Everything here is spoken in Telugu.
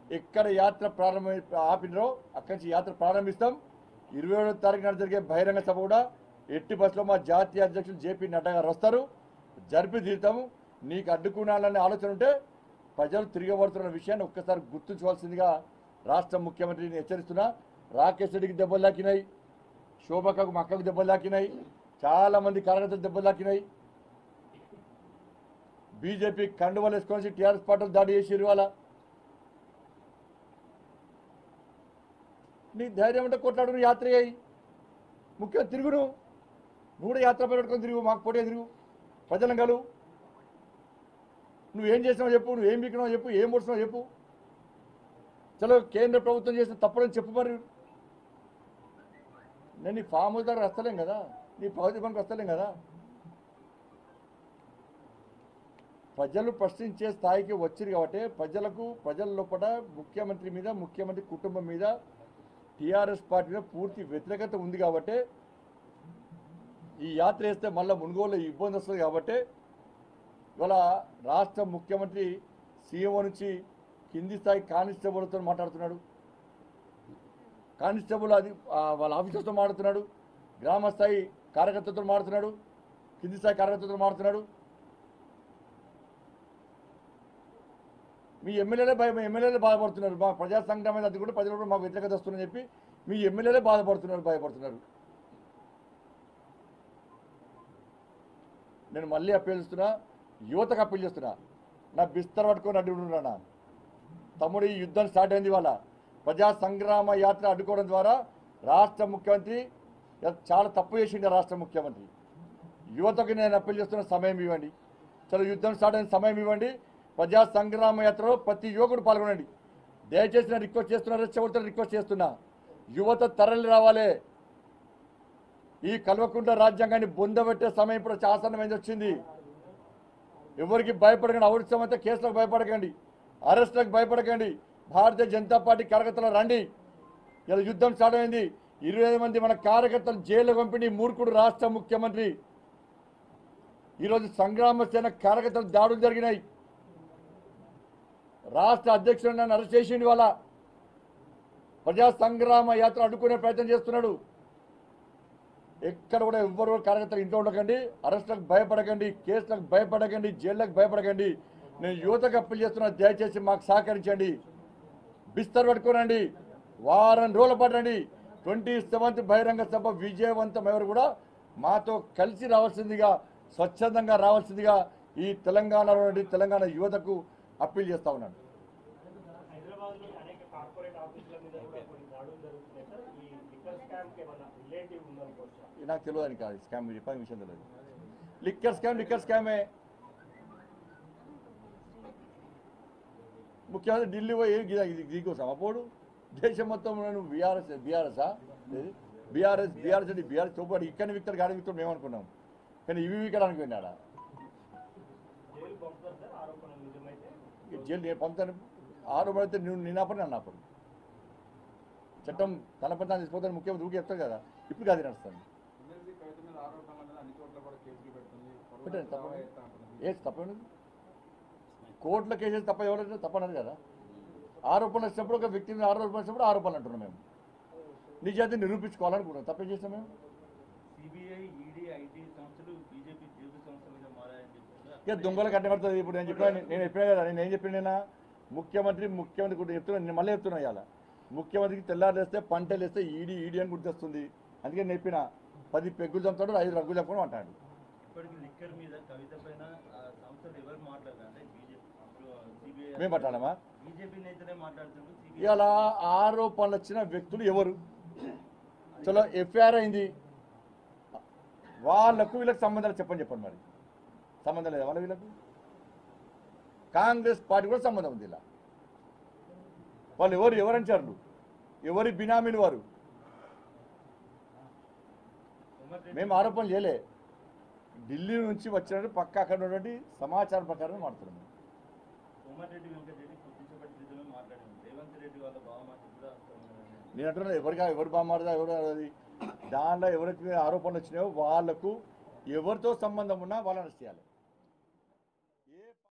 ఎక్కడ యాత్ర ప్రారంభ ఆపినరో అక్కడి నుంచి యాత్ర ప్రారంభిస్తాం ఇరవై ఏడో తారీఖు నాడు జరిగే బహిరంగ సభ కూడా ఎట్టి బస్సులో మా జాతీయ అధ్యక్షులు జేపీ నడ్డా గారు వస్తారు జరిపి తీరుతాము నీకు అడ్డుకునాలనే ఆలోచన ఉంటే ప్రజలు తిరగబడుతున్న విషయాన్ని ఒక్కసారి గుర్తుంచుకోవాల్సిందిగా రాష్ట్ర ముఖ్యమంత్రిని హెచ్చరిస్తున్నా రాకేష్ రెడ్డికి దెబ్బలు తాకినాయి శోభకకు మా అక్కకు దెబ్బలు తాకినాయి చాలా మంది కార్యకర్తలు దెబ్బలు తాకినాయి బీజేపీ కండువలు వేసుకొని టీఆర్ఎస్ పార్టీలు దాడి చేసి ఇవాళ నీ ధైర్యం అంటే కొట్లాడు నువ్వు యాత్ర అయ్యి ముఖ్యంగా తిరుగును నువ్వు కూడా యాత్ర పెట్టుకొని తిరుగు మాకు పోటీ తిరుగు ప్రజలను కలువు నువ్వేం చేసినావు చెప్పు నువ్వేం బిక్కినావు చెప్పు ఏం పొడిచినావు చెప్పు చలో కేంద్ర ప్రభుత్వం చేసిన తప్పులని చెప్పు మరి నేను నీ ఫామ్ హౌస్ దగ్గర వస్తలేం కదా నీ పౌతి పనికి వస్తలేం కదా ప్రజలు ప్రశ్నించే స్థాయికి వచ్చిరు కాబట్టి ప్రజలకు ప్రజల లోపల ముఖ్యమంత్రి మీద ముఖ్యమంత్రి కుటుంబం మీద టీఆర్ఎస్ పార్టీ మీద పూర్తి వ్యతిరేకత ఉంది కాబట్టి ఈ యాత్ర వేస్తే మళ్ళీ మునుగోలు ఇబ్బంది వస్తుంది కాబట్టి ఇవాళ రాష్ట్ర ముఖ్యమంత్రి సీఎం నుంచి కింది స్థాయి కానిస్టేబుల్తో మాట్లాడుతున్నాడు కానిస్టేబుల్ అది ఆ, వాళ్ళ ఆఫీసర్తో మాట్లాడుతున్నాడు గ్రామ స్థాయి కార్యకర్తలతో మాట్లాడుతున్నాడు కింది స్థాయి కార్యకర్తలతో మాట్లాడుతున్నాడు మీ ఎమ్మెల్యేలే భయ మీ ఎమ్మెల్యేలే బాధపడుతున్నారు మా ప్రజా సంగ్రామం అది కూడా ప్రజలు కూడా మాకు వ్యతిరేకత వస్తుందని చెప్పి మీ ఎమ్మెల్యేలే బాధపడుతున్నారు భయపడుతున్నారు నేను మళ్ళీ అప్పీల్ చేస్తున్నా యువతకు అప్పీల్ చేస్తున్నా నా బిస్తర్ పట్టుకొని అడ్డుకుంటున్నా తమ్ముడు ఈ యుద్ధం స్టార్ట్ అయింది ఇవాళ ప్రజా సంగ్రామ యాత్ర అడ్డుకోవడం ద్వారా రాష్ట్ర ముఖ్యమంత్రి చాలా తప్పు చేసిండు రాష్ట్ర ముఖ్యమంత్రి యువతకు నేను అప్పీల్ చేస్తున్న సమయం ఇవ్వండి చలో యుద్ధం స్టార్ట్ అయిన సమయం ఇవ్వండి ప్రజా సంగ్రామ యాత్రలో ప్రతి యువకుడు పాల్గొనండి దయచేసి నేను రిక్వెస్ట్ చేస్తున్నా రెచ్చగొడుతున్న రిక్వెస్ట్ చేస్తున్నా యువత తరలి రావాలే ఈ కల్వకుంట్ల రాజ్యాంగాన్ని బొందబెట్టే సమయం ఇప్పుడు శాసనమైంది వచ్చింది ఎవరికి భయపడకండి ఔత్సవంతో కేసులకు భయపడకండి అరెస్టులకు భయపడకండి భారతీయ జనతా పార్టీ కార్యకర్తలు రండి ఇలా యుద్ధం స్టార్ట్ అయింది ఇరవై ఐదు మంది మన కార్యకర్తలు జైలు పంపిణీ మూర్ఖుడు రాష్ట్ర ముఖ్యమంత్రి ఈరోజు సంగ్రామ సేన కార్యకర్తలు దాడులు జరిగినాయి రాష్ట్ర అధ్యక్షుడు నన్ను అరెస్ట్ చేసిండు వాళ్ళ ప్రజా సంగ్రామ యాత్ర అడ్డుకునే ప్రయత్నం చేస్తున్నాడు ఎక్కడ కూడా ఎవ్వరు కూడా కార్యకర్తలు ఇంట్లో ఉండకండి అరెస్టులకు భయపడకండి కేసులకు భయపడకండి జైళ్ళకు భయపడకండి నేను యువతకు అప్పీల్ చేస్తున్నా దయచేసి మాకు సహకరించండి బిస్తర్ పట్టుకోనండి వారం రోజుల పడండి ట్వంటీ సెవెంత్ బహిరంగ సభ విజయవంతం ఎవరు కూడా మాతో కలిసి రావాల్సిందిగా స్వచ్ఛందంగా రావాల్సిందిగా ఈ తెలంగాణలో నుండి తెలంగాణ యువతకు అప్పీల్ చేస్తా ఉన్నాను హైదరాబాద్ లో అనేక కార్పొరేట్ ఆఫీసుల మీద కూడా కొన్ని దాడులు జరుగుతున్నాయి సార్ ఈ లిక్కర్ స్కామ్ కి ఏమన్నా రిలేటివ్ ఉందనుకోవచ్చా ఇది నాకు తెలియదు అని కాదు స్కామ్ మీరు చెప్పని విషయం తెలియదు లిక్కర్ స్కామ్ లిక్కర్ స్కామే ముఖ్యమంత్రి ఢిల్లీ పోయి ఇది దిగోసాం అప్పుడు దేశం మొత్తం నువ్వు బీఆర్ఎస్ బీఆర్ఎస్ఆ బీఆర్ఎస్ బీఆర్ఎస్ అంటే బీఆర్ఎస్ తోపాటు ఇక్కడ విక్టర్ గాడి విక్టర్ మేము అనుకున్నాం కానీ ఇవి విక్కడానికి వెళ్ళాడా జైలు పంపుతారు సార్ ఆరోపణలు నిజమైతే ఇక జైలు నేను పంపుతాను ఆరు పడితే నువ్వు నిన్న పని నన్ను అప్పుడు చట్టం తన పని తాను తీసుకుపోతాను ముఖ్యమంత్రి ఊరికి చెప్తాను కదా ఇప్పుడు కాదు నడుస్తాను ఎమ్మెల్సీ కవిత మీద ఆరోపణల మీద అన్ని చోట్ల కూడా కేసులు పెడుతుంది పరువు పెట్టండి, దావా తప్పకుండా. ఎత్తా అంటుంది. ఏ తప్పేది కోర్టులో కేసెస్ తప్ప ఎవరైనా తప్పనది కదా ఆరోపణలు వచ్చినప్పుడు ఒక వ్యక్తి మీద ఆరోపణ వచ్చినప్పుడు ఆరోపణలు అంటున్నాం మేము నిజాయితీ నిరూపించుకోవాలనుకుంటున్నాం తప్పేం చేస్తాం మేము సిబిఐ ఈడీ ఐటీ సంస్థలు బీజేపీ జీవిత సంస్థ మీద మారాయని చెప్పి ఇక దొంగలు కట్టబడుతుంది ఇప్పుడు నేను చెప్పిన నేను చెప్పినా కదా నేను ఏం చెప్పినా ముఖ్యమంత్రి ముఖ్యమంత్రి కూడా చెప్తున్నా నేను మళ్ళీ చెప్తున్నా ఇవాళ ముఖ్యమంత్రికి తెల్లారులేస్తే పంటలు వేస్తే ఈడీ ఈడీ అని గుర్తొస్తుంది అందుకే నేను చెప్పిన పది పెగ్గులు చంపుతాడు ఐదు రగ్గులు చెప్పడం అంటాడు ఇప్పటికి లిక్కర్ మీద కవిత పైన ఆ సంస్థలు ఎవరు మాట్లాడారు అంటే బీజేపీ సిబిఐ మేము పట్టాడమా బీజేపీ నేతనే మాట్లాడుతున్నారు సిబిఐ ఇవాళ ఆరోపణలు వచ్చిన వ్యక్తులు ఎవరు చలో ఎఫ్ఐఆర్ అయింది వాళ్ళకు వీళ్ళకి సంబంధాలు చెప్పని చెప్పండి మరి సంబంధం లేదా వాళ్ళ వీళ్ళకు కాంగ్రెస్ పార్టీ కూడా సంబంధం ఉంది ఇలా వాళ్ళు ఎవరు ఎవరంటారు ఎవరి బినామీలు వారు కోమటిరెడ్డి మేము ఆరోపణలు చేయలే ఢిల్లీ నుంచి వచ్చినట్టు పక్క అక్కడ ఉన్నటువంటి సమాచారం ప్రకారం మాడుతున్నాం కోమటిరెడ్డి వెంకటరెడ్డి కొద్దిసేపటి క్రితమే మాట్లాడారు రేవంత్ రెడ్డి వాళ్ళ బావమాటి కూడా నేను అంటున్నా ఎవరిగా ఎవరు బామారదా ఎవరు అది దానిలో ఎవరికి ఆరోపణలు వచ్చినాయో వాళ్ళకు ఎవరితో సంబంధం ఉన్నా వాళ్ళని అరెస్ట్ చేయాలి